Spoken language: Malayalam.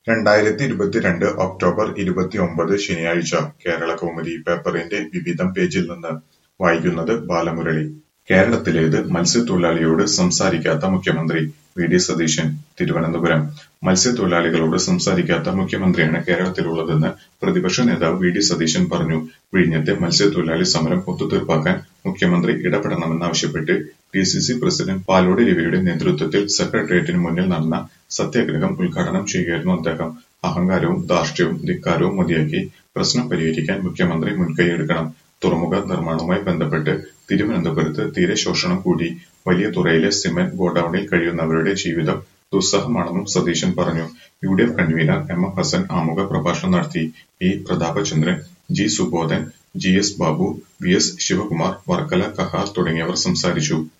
രണ്ടായിരത്തി ഇരുപത്തിരണ്ട് ഒക്ടോബർ ഇരുപത്തിയൊമ്പത് ശനിയാഴ്ച കേരളകൗമുദി പേപ്പറിന്റെ വിവിധം പേജിൽ നിന്ന് വായിക്കുന്നത് ബാലമുരളി. കേരളത്തിലേത് മത്സ്യത്തൊഴിലാളിയോട് സംസാരിക്കാത്ത മുഖ്യമന്ത്രി വി. ഡി. സതീശൻ തിരുവനന്തപുരം മത്സ്യത്തൊഴിലാളികളോട് സംസാരിക്കാത്ത മുഖ്യമന്ത്രിയാണ് കേരളത്തിലുള്ളതെന്ന് പ്രതിപക്ഷ നേതാവ് വി. ഡി. സതീശൻ പറഞ്ഞു. വിഴിഞ്ഞത്തെ മത്സ്യത്തൊഴിലാളി സമരം ഒത്തുതീർപ്പാക്കാൻ മുഖ്യമന്ത്രി ഇടപെടണമെന്നാവശ്യപ്പെട്ട് ഡിസിസി പ്രസിഡന്റ് പാലോട് രവിയുടെ നേതൃത്വത്തിൽ സെക്രട്ടേറിയറ്റിന് മുന്നിൽ നടന്ന സത്യാഗ്രഹം ഉദ്ഘാടനം ചെയ്യുകയായിരുന്നു അദ്ദേഹം. അഹങ്കാരവും ധാർഷ്ട്യവും ധിക്കാരവും മതിയാക്കി പ്രശ്നം പരിഹരിക്കാൻ മുഖ്യമന്ത്രി മുൻകൈയെടുക്കണം. തുറമുഖ നിർമ്മാണവുമായി ബന്ധപ്പെട്ട് തിരുവനന്തപുരത്ത് തീരശോഷണം കൂടി. വലിയതുറയിലെ സിമന്റ് ഗോഡൌണിൽ കഴിയുന്നവരുടെ ജീവിതം ദുസ്സഹമാണെന്നും സതീശൻ പറഞ്ഞു. UDF convener M. M Hasan ആമുഖ പ്രഭാഷണം നടത്തി. P. Prathapachandran, G. Subodhan, G. S. Babu, V. S. Sivakumar, Varkala Kahar തുടങ്ങിയവർ സംസാരിച്ചു.